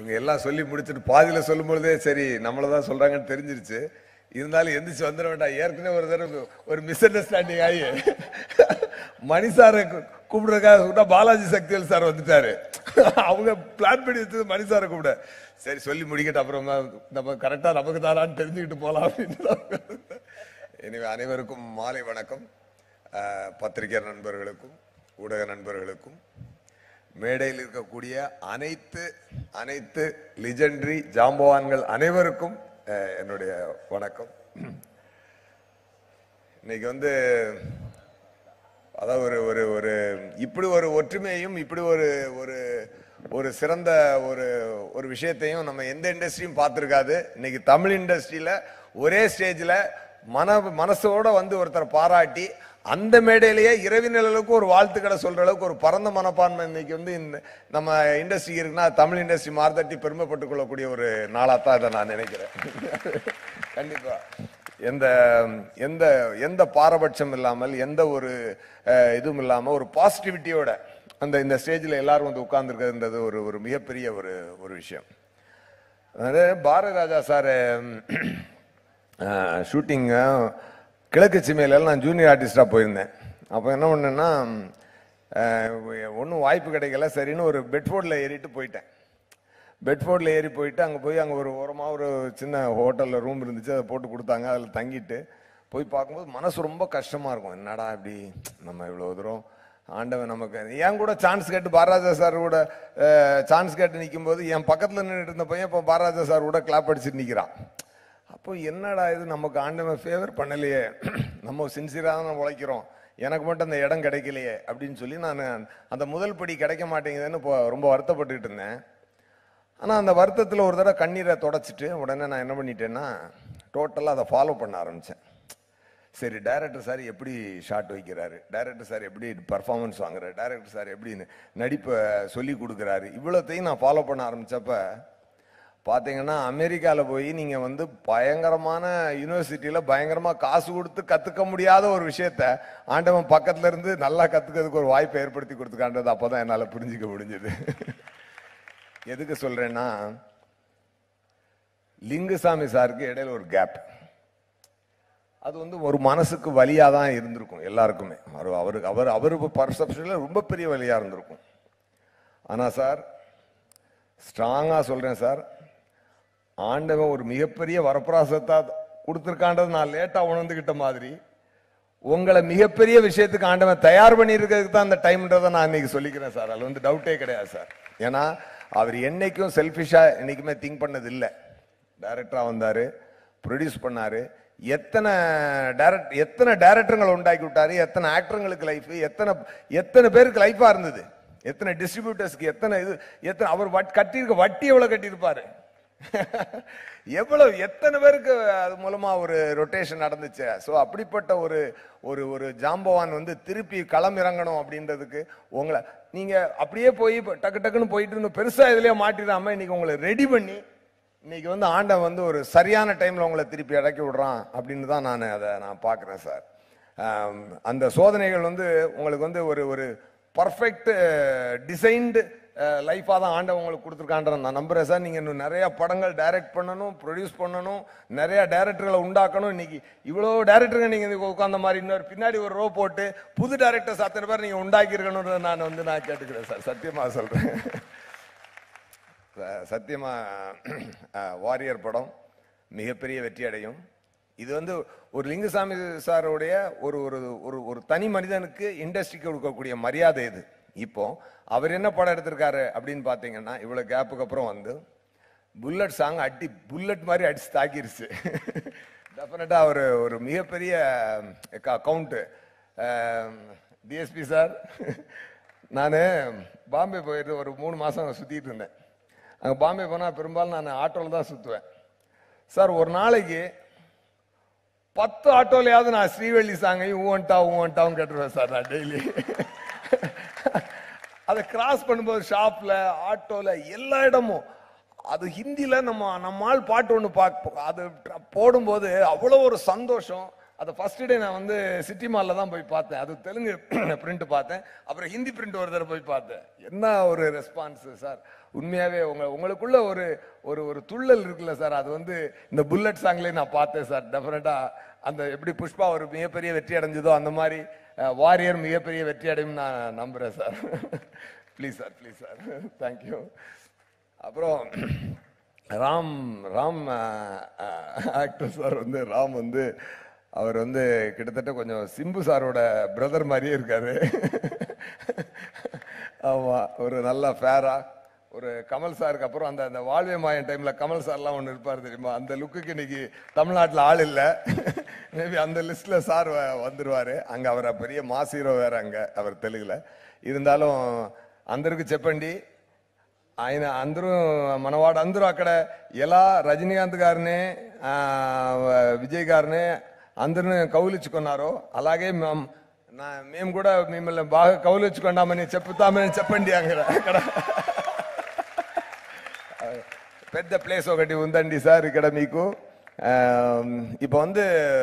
இவங்க எல்லாம் சொல்லி முடிச்சுட்டு பாதியில சொல்லும் பொழுதே சரி நம்மள தான் சொல்றாங்கன்னு தெரிஞ்சிருச்சு இருந்தாலும் எந்திரிச்சு வந்துட வேண்டாம் ஏற்கனவே ஒரு தடவை ஒரு மிஸ் அண்டர்ஸ்டாண்டிங் ஆகி மணி சாரை கூ- கூப்பிடுறதுக்காக கூப்பிட்டா பாலாஜி சக்திவேல் சார் வந்துட்டாரு அவங்க பிளான் பண்ணி வச்சது மணி சாரை கூப்பிட சரி சொல்லி முடிக்கட்டு அப்புறம் நம்ம கரெக்டா நமக்கு தானான்னு தெரிஞ்சுக்கிட்டு போலாம் அப்படின்னு எனவே அனைவருக்கும் மாலை வணக்கம் அஹ், பத்திரிகை நண்பர்களுக்கும் ஊடக நண்பர்களுக்கும் மேடையில் இருக்கக்கூடிய அனைத்து அனைத்து லிஜெண்டரி ஜாம்பவான்கள் அனைவருக்கும் அஹ், என்னுடைய வணக்கம் இன்னைக்கு வந்து அதாவது ஒரு ஒரு ஒரு இப்படி ஒரு ஒற்றுமையையும் இப்படி ஒரு ஒரு ஒரு சிறந்த ஒரு ஒரு விஷயத்தையும் நம்ம எந்த இண்டஸ்ட்ரியும் பார்த்துருக்காது இன்னைக்கு தமிழ் இண்டஸ்ட்ரியில ஒரே ஸ்டேஜில் மன மனசோட வந்து ஒருத்தரை பாராட்டி அந்த மேடையிலேயே இரவினலுக்கு ஒரு வாழ்த்துக்களை சொல்ற அளவுக்கு ஒரு பரந்த மனப்பான்மை இன்னைக்கு வந்து இந்த நம்ம இண்டஸ்ட்ரி இருக்குன்னா தமிழ் இண்டஸ்ட்ரி மார்தட்டி பெருமைப்பட்டுக் கொள்ளக்கூடிய ஒரு நாளாக தான் இதை நான் நினைக்கிறேன் கண்டிப்பா எந்த எந்த எந்த பாரபட்சம் இல்லாமல் எந்த ஒரு அஹ், இதுவும் இல்லாமல் ஒரு பாசிட்டிவிட்டியோட அந்த இந்த ஸ்டேஜில் எல்லாரும் வந்து உட்கார்ந்துருக்கிறதுன்றது ஒரு ஒரு மிகப்பெரிய ஒரு ஒரு விஷயம் அதாவது பாரதி ராஜா சார் ஷூட்டிங் கிழக்கு சீமையில நான் ஜூனியர் ஆர்டிஸ்டாக போயிருந்தேன் அப்போ என்ன பண்ணேன்னா ஒன்றும் வாய்ப்பு கிடைக்கல சரின்னு ஒரு பெட்ஃபோர்டில் ஏறிட்டு போயிட்டேன் பெட்ஃபோர்டில் ஏறி போயிட்டு அங்கே போய் அங்கே ஒரு ஓரமாக ஒரு சின்ன ஹோட்டலில் ரூம் இருந்துச்சு அதை போட்டு கொடுத்தாங்க அதில் தங்கிட்டு போய் பார்க்கும்போது மனசு ரொம்ப கஷ்டமாக இருக்கும் என்னடா இப்படி நம்ம இவ்வளோ தூரம் ஆண்டவன் நமக்கு என் கூட சான்ஸ் கேட்டு பாரராஜா சார் கூட சான்ஸ் கேட்டு நிக்கும்போது என் பக்கத்தில் நின்றுட்டு இருந்த பையன் இப்போ பாரராஜா சார் கூட கிளாப் அடிச்சுட்டு நிற்கிறான் அப்போ என்னடா இது நமக்கு ஆண்டவன் ஃபேவர் பண்ணலையே நம்ம சின்சியராக தான் உழைக்கிறோம் எனக்கு மட்டும் அந்த இடம் கிடைக்கலையே அப்படின்னு சொல்லி நான் அந்த முதல் படி கிடைக்க மாட்டேங்குதுன்னு இப்போ ரொம்ப வருத்தப்பட்டுக்கிட்டு இருந்தேன் ஆனால் அந்த வருத்தத்தில் ஒரு தடவை கண்ணீரை தொடச்சிட்டு உடனே நான் என்ன பண்ணிட்டேன்னா டோட்டலாக அதை ஃபாலோ பண்ண ஆரம்பித்தேன் சரி டைரக்டர் சார் எப்படி ஷாட் வைக்கிறாரு டைரக்டர் சார் எப்படி பர்ஃபார்மன்ஸ் வாங்குறாரு டைரக்டர் சார் எப்படி நடிப்பை சொல்லி கொடுக்குறாரு இவ்வளோத்தையும் நான் ஃபாலோ பண்ண ஆரம்பிச்சப்ப பார்த்தீங்கன்னா அமெரிக்காவில் போய் நீங்கள் வந்து பயங்கரமான யூனிவர்சிட்டியில் பயங்கரமாக காசு கொடுத்து கற்றுக்க முடியாத ஒரு விஷயத்த ஆண்டவன் பக்கத்துல இருந்து நல்லா கற்றுக்கிறதுக்கு ஒரு வாய்ப்பை ஏற்படுத்தி கொடுத்துக்கான்றது அப்போ தான் என்னால் புரிஞ்சிக்க முடிஞ்சது எதுக்கு சொல்றேன்னா லிங்குசாமி சாருக்கு இடையில ஒரு கேப் அது வந்து ஒரு மனசுக்கு வலியா தான் இருந்திருக்கும் எல்லாருக்குமே அவர் அவருக்கு அவர் அவருக்கு பர்செப்ஷனில் ரொம்ப பெரிய வலியா இருந்திருக்கும் ஆனா சார் ஸ்ட்ராங்கா சொல்றேன் சார் ஆண்டவன் ஒரு மிகப்பெரிய வரப்பிராசத்தை கொடுத்துருக்கான்றது நான் லேட்டா உணர்ந்துகிட்ட மாதிரி உங்களை மிகப்பெரிய விஷயத்துக்கு ஆண்டவன் தயார் பண்ணியிருக்கிறதுக்கு தான் அந்த டைம்ன்றதை நான் இன்னைக்கு சொல்லிக்கிறேன் சார் அதுல வந்து டவுட்டே கிடையாது சார் ஏன்னா அவர் என்னைக்கும் செல்ஃபிஷா என்னைக்குமே திங்க் பண்ணது இல்லை டைரக்டரா வந்தாரு ப்ரொடியூஸ் பண்ணாரு எத்தனை டைரக்ட் எத்தனை டைரக்டருங்களை உண்டாக்கி விட்டாரு எத்தனை ஆக்டருங்களுக்கு லைஃப் எத்தனை எத்தனை பேருக்கு லைஃபா இருந்தது எத்தனை டிஸ்ட்ரிபியூட்டர்ஸ்க்கு எத்தனை இது எத்தனை அவர் வட்- கட்டியிருக்க வட்டி எவ்வளவு கட்டியிருப்பாரு எவ்வளவு எத்தனை பேருக்கு அது மூலமா ஒரு ரொட்டேஷன் நடந்துச்சு ஸோ அப்படிப்பட்ட ஒரு ஒரு ஒரு ஜாம்பவான் வந்து திருப்பி களம் இறங்கணும் அப்படின்றதுக்கு உங்களை நீங்க அப்படியே போய் இப்ப டக்கு டக்குன்னு போயிட்டு இருந்து பெருசா இதுலயே மாட்டிடாம இன்னைக்கு உங்களை ரெடி பண்ணி இன்னைக்கு வந்து ஆண்டவன் வந்து ஒரு சரியான டைம்ல உங்களை திருப்பி இறக்கி விடுறான் அப்படின்னு தான் நான் அதை நான் பார்க்குறேன் சார் ஆம், அந்த சோதனைகள் வந்து உங்களுக்கு வந்து ஒரு ஒரு பர்ஃபெக்ட் டிசைன்டு லைஃபாக தான் ஆண்டவன் உங்களுக்கு கொடுத்துருக்கான்ற நான் நம்புறேன் சார் நீங்கள் இன்னும் நிறைய படங்கள் டைரக்ட் பண்ணணும் ப்ரொடியூஸ் பண்ணணும் நிறைய டைரக்டர்களை உண்டாக்கணும் இன்னைக்கு இவ்வளோ டைரக்டருங்க நீங்கள் உட்காந்த மாதிரி இன்னொரு பின்னாடி ஒரு ரோ போட்டு புது டைரக்டர்ஸ் அத்தனை பேர் நீங்கள் உண்டாக்கி இருக்கணும்ன்றதை நான் வந்து நான் கேட்டுக்கிறேன் சார் சத்தியமாக சொல்கிறேன் ச- சத்தியமா அஹ், வாரியர் படம் மிகப்பெரிய வெற்றி அடையும் இது வந்து ஒரு லிங்குசாமி சாருடைய ஒரு ஒரு ஒரு ஒரு தனி மனிதனுக்கு இண்டஸ்ட்ரிக்கு கொடுக்கக்கூடிய மரியாதை இது இப்போ அவர் என்ன படம் எடுத்திருக்காரு அப்படின்னு பார்த்தீங்கன்னா இவ்வளவு கேப்புக்கு அப்புறம் வந்து புல்லட் சாங் அடி புல்லட் மாதிரி அடிச்சு தாக்கிருச்சு டெஃபினட்டா ஒரு ஒரு மிகப்பெரிய கவுண்ட்டு டிஎஸ்பி சார் நான் பாம்பே போயிட்டு ஒரு மூணு மாசம் சுத்திட்டு இருந்தேன் அங்கே பாம்பே போனால் பெரும்பாலும் நான் ஆட்டோவில் தான் சுற்றுவேன் சார் ஒரு நாளைக்கு பத்து ஆட்டோலையாவது நான் ஸ்ரீவள்ளி சாங்கையும் ஊவன்ட்டா ஊவன்ட்டாவும் கேட்டுருவேன் சார் நான் டெய்லி அதை கிராஸ் பண்ணும்போது ஷாப்ல ஆட்டோல எல்லா இடமும் அது ஹிந்தில நம்ம நம்மால் பாட்டு ஒன்று பார்க்க அது ட்ர- போடும்போது அவ்வளோ ஒரு சந்தோஷம் அதை ஃபர்ஸ்ட் டே நான் வந்து சிட்டி மால்ல தான் போய் பார்த்தேன் அது தெலுங்கு பிரிண்ட் பார்த்தேன் அப்புறம் ஹிந்தி பிரிண்ட் ஒரு தடவை போய் பார்த்தேன் என்ன ஒரு ரெஸ்பான்ஸ் சார் உண்மையாவே உங்க உங்களுக்குள்ள ஒரு ஒரு ஒரு துள்ளல் இருக்குல்ல சார் அது வந்து இந்த புல்லட் சாங்லேயே நான் பார்த்தேன் சார் டெஃபினட்டா அந்த எப்படி புஷ்பா ஒரு மிகப்பெரிய வெற்றி அடைஞ்சதோ அந்த மாதிரி வாரியர் மிகப்பெரிய வெற்றி அடையும் நான் நம்புறேன் sir please sir please sir thank you அப்புறம் ராம் ராம் ஆக்டர் சார் வந்து ராம் வந்து அவர் வந்து கிட்டத்தட்ட கொஞ்சம் சிம்பு சாரோட பிரதர் மாதிரியே இருக்காரு ஆமா ஒரு நல்ல ஃபேரா ஒரு கமல் சாருக்கு அப்புறம் அந்த அந்த வாழ்வே மாயன் டைம்ல கமல் சார்லாம் ஒன்று இருப்பார் தெரியுமா அந்த லுக்குக்கு இன்னைக்கு தமிழ்நாட்டில் ஆள் இல்லை மேபி அந்த லிஸ்ட்ல சார் வ- வந்துருவாரு அங்க அவரை பெரிய மாஸ் ஹீரோ வேற அங்க அவர் தெலுங்குல இருந்தாலும் అందరికి చెప్పండి ఆయన అందరూ మనవాడు అందరూ అక్కడ ఎలా రజనీకాంత్ గారిని ఆ, విజయ్ గారిని అందరిని కౌలించుకున్నారో అలాగే మేం- నా- మేము కూడా మిమ్మల్ని బాగా కౌలించుకున్నామని చెప్తామని చెప్పండి అక్కడ అక్కడ పెద్ద ప్లేస్ ఒకటి ఉందండి సార్ ఇక్కడ మీకు ஆம், இப்போ வந்து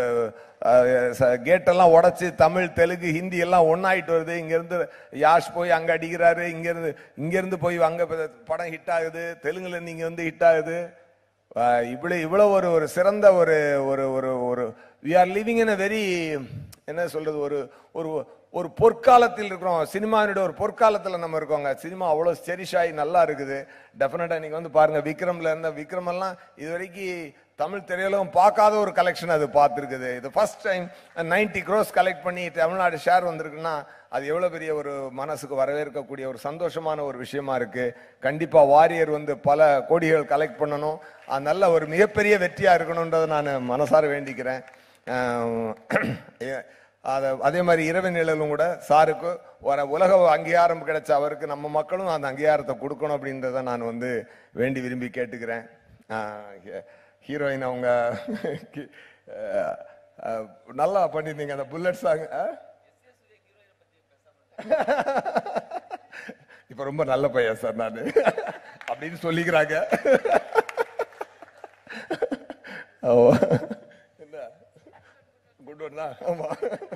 கேட் எல்லாம் உடைச்சு தமிழ் தெலுங்கு ஹிந்தி எல்லாம் ஒன்னாயிட்டு வருது இங்க இருந்து யாஷ் போய் அங்க அடிக்கிறாரு இங்க இருந்து இங்க இருந்து போய் அங்க ப- படம் ஹிட் ஆகுது தெலுங்குல இருந்து இங்க வந்து ஹிட் ஆகுது ஆஹ் இவ்வளவு இவ்வளவு ஒரு ஒரு சிறந்த ஒரு ஒரு ஒரு ஒரு we are living in a very என்ன சொல்றது ஒரு ஒரு ஒரு பொற்காலத்தில் இருக்கிறோம் சினிமாவினுடைய ஒரு பொற்காலத்துல நம்ம இருக்கோங்க சினிமா அவ்வளவு செரிஷ் ஆகி நல்லா இருக்குது டெஃபினட்டா நீங்க வந்து பாருங்க விக்ரம்ல இருந்த விக்ரம் எல்லாம் இது வரைக்கும் தமிழ் திரையுலகம் பார்க்காத ஒரு கலெக்ஷன் அது பார்த்துருக்குது இது ஃபர்ஸ்ட் டைம் 90 க்ரோஸ் கலெக்ட் பண்ணி தமிழ்நாடு ஷேர் வந்திருக்குன்னா அது எவ்வளவு பெரிய ஒரு மனசுக்கு வரவேற்கக்கூடிய ஒரு சந்தோஷமான ஒரு விஷயமா இருக்கு கண்டிப்பா வாரியர் வந்து பல கோடிகள் கலெக்ட் பண்ணணும் அது நல்ல ஒரு மிகப்பெரிய வெற்றியா இருக்கணும்ன்றதை நான் மனசார வேண்டிக்கிறேன் ஆஹ் ஏ- அத அதே மாதிரி இரவு நிழலும் கூட சாருக்கு வர உலக அங்கீகாரம் கிடைச்ச அவருக்கு நம்ம மக்களும் அந்த அங்கீகாரத்தை கொடுக்கணும் அப்படின்றத நான் வந்து வேண்டி விரும்பி கேட்டுக்கிறேன் ஹீரோயின் அவங்க கி- அஹ், அஹ், நல்லா பண்ணியிருந்தீங்க அந்த புல்லட் சாங் இப்ப ரொம்ப நல்ல பையன் சார் நான் அப்படின்னு சொல்லிக்கிறாங்க ஆமா. என்ன குட் ஒன் தான் ஆமா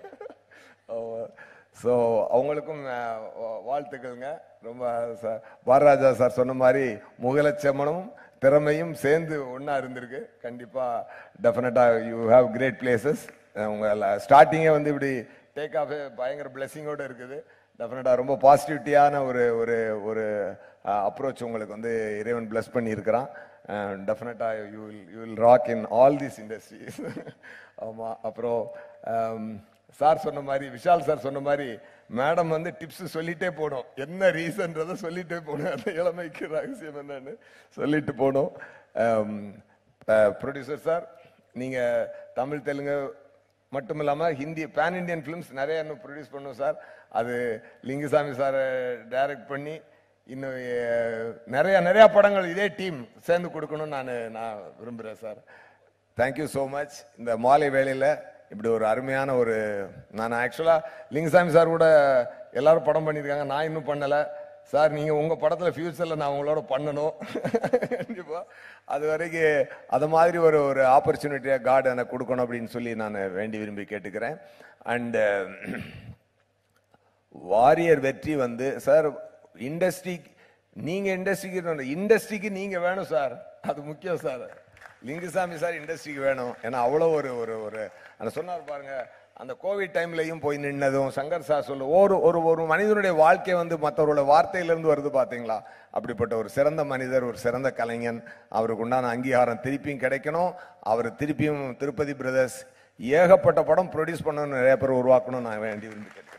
ஸோ அவங்களுக்கும் அஹ், வா- வாழ்த்துக்கள்ங்க ரொம்ப ச- பாரராஜா சார் சொன்ன மாதிரி முகலட்சமனும் திறமையும் சேர்ந்து ஒண்ணா இருந்திருக்கு கண்டிப்பா டெஃபினட்டா யூ ஹேவ் கிரேட் பிளேசஸ் உங்க ஸ்டார்டிங்கே வந்து இப்படி டேக் ஆஃப் பயங்கர பிளெஸிங்கோட இருக்குது டெஃபினட்டா ரொம்ப பாசிட்டிவிட்டியான ஒரு ஒரு ஒரு அப்ரோச் உங்களுக்கு வந்து இறைவன் பிளஸ் பண்ணி இருக்கிறான் டெஃபினட்டா you will you will rock in all these industries ஆமா அப்புறம் சார் சொன்ன மாதிரி விஷால் சார் சொன்ன மாதிரி மேடம் வந்து டிப்ஸ் சொல்லிட்டே போனோம் என்ன ரீசன்றதை சொல்லிட்டே போனோம் அந்த இளமைக்கு ரகசியம் என்னன்னு சொல்லிட்டு போனோம் ப்ரொடியூசர் சார் நீங்க தமிழ் தெலுங்கு மட்டும் இல்லாம ஹிந்தி பேன் இந்தியன் ஃபிலிம்ஸ் நிறைய இன்னும் ப்ரொடியூஸ் பண்ணும் சார் அது லிங்குசாமி சார் டைரக்ட் பண்ணி இன்னும் அஹ், நிறைய நிறைய படங்கள் இதே டீம் சேர்ந்து கொடுக்கணும்னு நான் நான் விரும்புகிறேன் சார் தேங்க்யூ ஸோ மச் இந்த மாலை வேளையில இப்படி ஒரு அருமையான ஒரு நான் ஆக்சுவலா லிங்குசாமி சார் கூட எல்லாரும் படம் பண்ணியிருக்காங்க நான் இன்னும் பண்ணல சார் நீங்க உங்க படத்துல ஃபியூச்சர்ல நான் உங்களோட பண்ணணும் கண்டிப்பா அது வரைக்கும் அது மாதிரி ஒரு ஒரு ஆப்பர்ச்சுனிட்டியா காட் எனக்கு கொடுக்கணும் அப்படின்னு சொல்லி நான் வேண்டி விரும்பி கேட்டுக்கிறேன் அண்ட் வாரியர் வெற்றி வந்து சார் இண்டஸ்ட்ரி நீங்க இண்டஸ்ட்ரிக்கு இண்டஸ்ட்ரிக்கு நீங்க வேணும் சார் அது முக்கியம் சார் லிங்குசாமி சார் இண்டஸ்ட்ரிக்கு வேணும் ஏன்னா அவ்வளோ ஒரு ஒரு ஒரு அந்த சொன்னார் பாருங்க அந்த கோவிட் டைம்லயும் போய் நின்னதும் சங்கர் சார் சொல்லு ஒரு ஒரு ஒரு மனிதனுடைய வாழ்க்கை வந்து மற்றவரோட வார்த்தையிலிருந்து வருது பாத்தீங்களா அப்படிப்பட்ட ஒரு சிறந்த மனிதர் ஒரு சிறந்த கலைஞன் அவருக்கு உண்டான அங்கீகாரம் திருப்பியும் கிடைக்கணும் அவர் திருப்பியும் திருப்பதி பிரதர்ஸ் ஏகப்பட்ட படம் ப்ரொடியூஸ் பண்ணணும்னு நிறைய பேர் உருவாக்கணும் நான் வேண்டி விரும்பி கேட்கிறேன்